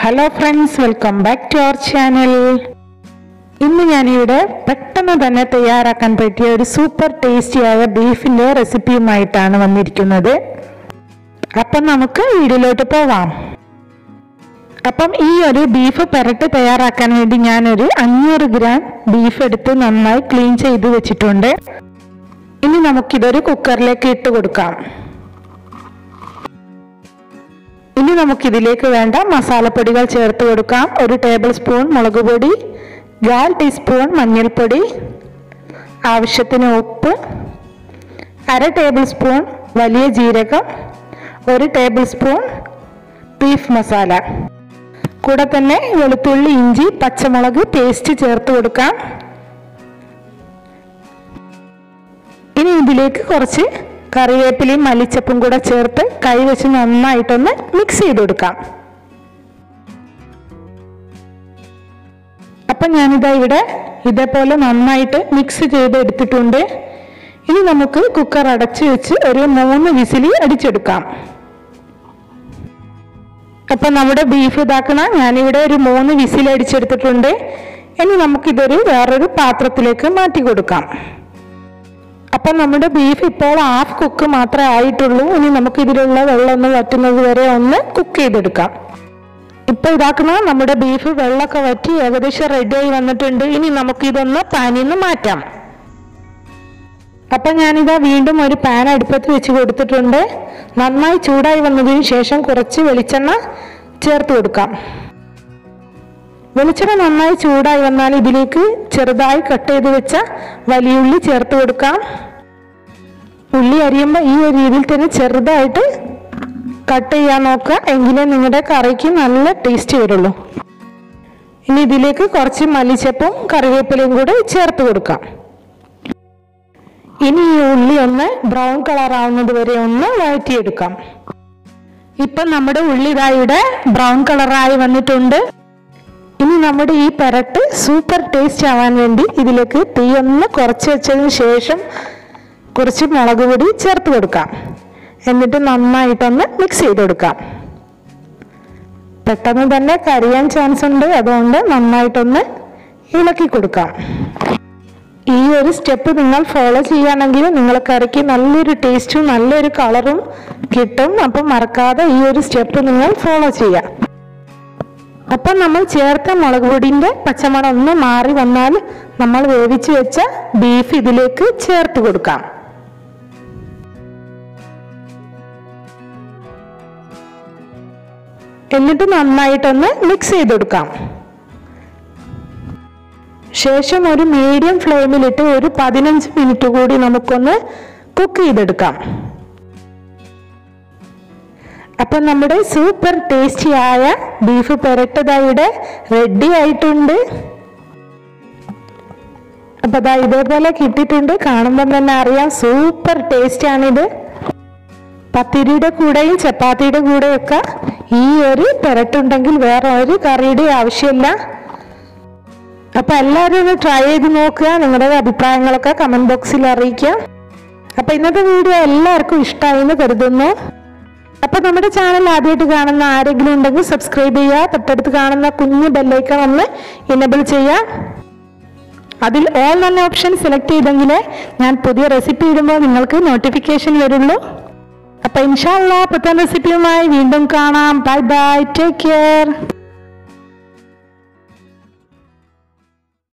hello friends welcome back to our channel ഇന്ന് ഞാനിവിടെ പെട്ടെന്ന് തന്നെ തയ്യാറാക്കാൻ പറ്റിയ ഒരു സൂപ്പർ ടേസ്റ്റിയായ ബീഫിൻ്റെ റെസിപ്പിയുമായിട്ടാണ് വന്നിരിക്കുന്നത് അപ്പം നമുക്ക് വീഡിയോയിലോട്ട് പോവാം അപ്പം ഈ ഒരു ബീഫ് പെരട്ട് തയ്യാറാക്കാൻ വേണ്ടി ഞാനൊരു അഞ്ഞൂറ് ഗ്രാം ബീഫ് എടുത്ത് നന്നായി ക്ലീൻ ചെയ്ത് വെച്ചിട്ടുണ്ട് ഇനി നമുക്കിതൊരു കുക്കറിലേക്ക് ഇട്ട് കൊടുക്കാം ഇനി നമുക്കിതിലേക്ക് വേണ്ട മസാലപ്പൊടികൾ ചേർത്ത് കൊടുക്കാം ഒരു ടേബിൾ സ്പൂൺ മുളക് പൊടി കാൽ ടീസ്പൂൺ മഞ്ഞൾപ്പൊടി ആവശ്യത്തിന് ഉപ്പ് അര ടേബിൾ സ്പൂൺ വലിയ ജീരകം ഒരു ടേബിൾ സ്പൂൺ ബീഫ് മസാല കൂടെ തന്നെ വെളുത്തുള്ളി ഇഞ്ചി പച്ചമുളക് പേസ്റ്റ് ചേർത്ത് കൊടുക്കാം ഇനി ഇതിലേക്ക് കുറച്ച് കറിവേപ്പിലയും മല്ലിച്ചപ്പും കൂടെ ചേർത്ത് കൈ വെച്ച് നന്നായിട്ടൊന്ന് മിക്സ് ചെയ്ത് കൊടുക്കാം അപ്പം ഞാനിതാ ഇവിടെ ഇതേപോലെ നന്നായിട്ട് മിക്സ് ചെയ്ത് എടുത്തിട്ടുണ്ട് ഇനി നമുക്ക് കുക്കർ അടച്ചു വെച്ച് ഒരു മൂന്ന് വിസിലി അടിച്ചെടുക്കാം അപ്പം നമ്മുടെ ബീഫ് ഇതാക്കണ ഞാനിവിടെ ഒരു മൂന്ന് വിസിൽ അടിച്ചെടുത്തിട്ടുണ്ട് ഇനി നമുക്കിതൊരു വേറൊരു പാത്രത്തിലേക്ക് മാറ്റി കൊടുക്കാം അപ്പം നമ്മുടെ ബീഫ് ഇപ്പോൾ ഹാഫ് കുക്ക് മാത്രമേ ആയിട്ടുള്ളൂ ഇനി നമുക്ക് ഇതിലുള്ള വെള്ളം ഒന്ന് വറ്റുന്നത് വരെ ഒന്ന് കുക്ക് ചെയ്തെടുക്കാം ഇപ്പൊ ഇതാക്കുന്ന നമ്മുടെ ബീഫ് വെള്ളമൊക്കെ വറ്റി ഏകദേശം റെഡിയായി വന്നിട്ടുണ്ട് ഇനി നമുക്ക് ഇതൊന്ന് പാനിൽ നിന്ന് മാറ്റാം അപ്പൊ ഞാനിതാ വീണ്ടും ഒരു പാൻ അടുപ്പത്ത് വെച്ച് കൊടുത്തിട്ടുണ്ട് നന്നായി ചൂടായി വന്നതിന് ശേഷം കുറച്ച് വെളിച്ചെണ്ണ ചേർത്ത് കൊടുക്കാം വെളിച്ചെണ്ണ നന്നായി ചൂടായി വന്നാൽ ഇതിലേക്ക് ചെറുതായി കട്ട് ചെയ്ത് വെച്ച വലിയുള്ളി ചേർത്ത് കൊടുക്കാം ഉള്ളി അരിയുമ്പോൾ ഈ ഒരു രീതിയിൽ തന്നെ ചെറുതായിട്ട് കട്ട് ചെയ്യാൻ നോക്കുക എങ്കിലേ നിങ്ങളുടെ കറിക്ക് നല്ല ടേസ്റ്റ് വരുള്ളൂ ഇനി ഇതിലേക്ക് കുറച്ച് മല്ലിച്ചപ്പും കറിവേപ്പിലയും കൂടെ ചേർത്ത് കൊടുക്കാം ഇനി ഈ ഉള്ളി ഒന്ന് ബ്രൗൺ കളർ ആവുന്നത് വരെ ഒന്ന് വഴറ്റിയെടുക്കാം ഇപ്പം നമ്മുടെ ഉള്ളി ഇതായുടെ ബ്രൗൺ കളറായി വന്നിട്ടുണ്ട് ഇനി നമ്മുടെ ഈ പെരട്ട് സൂപ്പർ ടേസ്റ്റ് ആവാൻ വേണ്ടി ഇതിലേക്ക് തീ ഒന്ന് കുറച്ച് വെച്ചതിന് ശേഷം കുറച്ച് മുളക് പൊടി ചേർത്ത് കൊടുക്കാം എന്നിട്ട് നന്നായിട്ടൊന്ന് മിക്സ് ചെയ്ത് കൊടുക്കാം പെട്ടെന്ന് തന്നെ കരിയാൻ ചാൻസ് ഉണ്ട് അതുകൊണ്ട് നന്നായിട്ടൊന്ന് ഇളക്കി കൊടുക്കാം ഈ ഒരു സ്റ്റെപ്പ് നിങ്ങൾ ഫോളോ ചെയ്യുകയാണെങ്കിൽ നിങ്ങളെ കറിക്ക് നല്ലൊരു ടേസ്റ്റും നല്ലൊരു കളറും കിട്ടും അപ്പം മറക്കാതെ ഈ ഒരു സ്റ്റെപ്പ് നിങ്ങൾ ഫോളോ ചെയ്യാം അപ്പം നമ്മൾ ചേർത്ത മുളക് പൊടിൻ്റെ പച്ചമണം ഒന്ന് മാറി വന്നാൽ നമ്മൾ വേവിച്ച് വെച്ച ബീഫ് ഇതിലേക്ക് ചേർത്ത് കൊടുക്കാം എന്നിട്ട് നന്നായിട്ടൊന്ന് മിക്സ് ചെയ്ത് കൊടുക്കാം ശേഷം ഒരു മീഡിയം ഫ്ലെയിമിലിട്ട് ഒരു പതിനഞ്ച് മിനിറ്റ് കൂടി നമുക്കൊന്ന് കുക്ക് ചെയ്തെടുക്കാം അപ്പം നമ്മുടെ സൂപ്പർ ടേസ്റ്റി ആയ ബീഫ് പെരട്ടതായുടെ റെഡി ആയിട്ടുണ്ട് അപ്പൊ ദാ ഇതേപോലെ കിട്ടിയിട്ടുണ്ട് കാണുമ്പോൾ തന്നെ അറിയാം സൂപ്പർ ടേസ്റ്റ് ആണിത് പത്തിരിയുടെ കൂടെയും ചപ്പാത്തിയുടെ കൂടെയൊക്കെ ഈ ഒരു പെരട്ടുണ്ടെങ്കിൽ വേറെ ഒരു കറിയുടെ ആവശ്യമില്ല അപ്പൊ എല്ലാവരും ഒന്ന് ട്രൈ ചെയ്ത് നോക്കുക നിങ്ങളുടെ അഭിപ്രായങ്ങളൊക്കെ കമന്റ് ബോക്സിൽ അറിയിക്കുക അപ്പൊ ഇന്നത്തെ വീഡിയോ എല്ലാവർക്കും ഇഷ്ടമായി എന്ന് കരുതുന്നു അപ്പൊ നമ്മുടെ ചാനൽ ആദ്യമായിട്ട് കാണുന്ന ആരെങ്കിലും ഉണ്ടെങ്കിൽ സബ്സ്ക്രൈബ് ചെയ്യുക തൊട്ടടുത്ത് കാണുന്ന കുഞ്ഞു ബെല്ലൈക്കൺ ഒന്ന് ഇനബിൾ ചെയ്യുക അതിൽ ഓൾ നല്ല ഓപ്ഷൻ സെലക്ട് ചെയ്തെങ്കിലേ ഞാൻ പുതിയ റെസിപ്പി ഇടുമ്പോൾ നിങ്ങൾക്ക് നോട്ടിഫിക്കേഷൻ വരുള്ളൂ അപ്പൊ ഇൻഷാല്ല പുത്തൻ റെസിപ്പിയുമായി വീണ്ടും കാണാം ബൈ ബൈ ടേക്ക് കെയർ